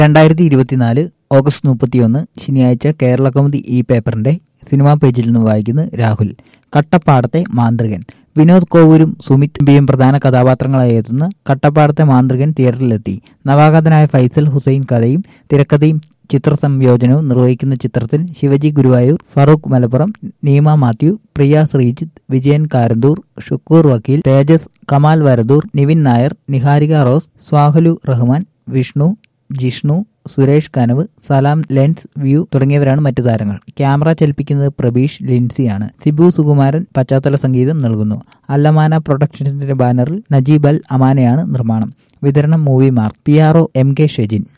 രണ്ടായിരത്തി ഇരുപത്തിനാല് ഓഗസ്റ്റ് മുപ്പത്തിയൊന്ന് ശനിയാഴ്ച കേരള കൗമുദി ഈ പേപ്പറിന്റെ സിനിമാ പേജിൽ നിന്ന് വായിക്കുന്നു രാഹുൽ കട്ടപ്പാടത്തെ മാന്ത്രികൻ വിനോദ് കോവൂരും സുമിത് ബിയും പ്രധാന കഥാപാത്രങ്ങളായി എത്തുന്ന കട്ടപ്പാടത്തെ മാന്ത്രികൻ തിയേറ്ററിലെത്തി നവാഗതനായ ഫൈസൽ ഹുസൈൻ കഥയും തിരക്കഥയും ചിത്ര സംയോജനവും നിർവഹിക്കുന്ന ചിത്രത്തിൽ ശിവജി ഗുരുവായൂർ ഫറൂഖ് മലപ്പുറം നീമ മാത്യു പ്രിയ ശ്രീജിത്ത് വിജയൻ കാരന്തൂർ ഷുക്കൂർ വക്കീൽ Tejas Kamal Varadoor Nivin Nair Niharika Rose Swahalu Rahman Vishnu Jishnu Suresh Kanav Salam lens view തുടങ്ങിയവരാണ് മറ്റു താരങ്ങൾ ക്യാമറ ചലിപ്പിക്കുന്നത് പ്രബീഷ് ലിൻസിയാണ് സിബു സുകുമാരൻ പശ്ചാത്തല സംഗീതം നൽകുന്നു അല്ലമാന പ്രൊഡക്ഷൻസിന്റെ ബാനറിൽ നജീബ് അൽ അമാനയാണ് നിർമ്മാണം വിതരണം movie mark P R O M K Shejin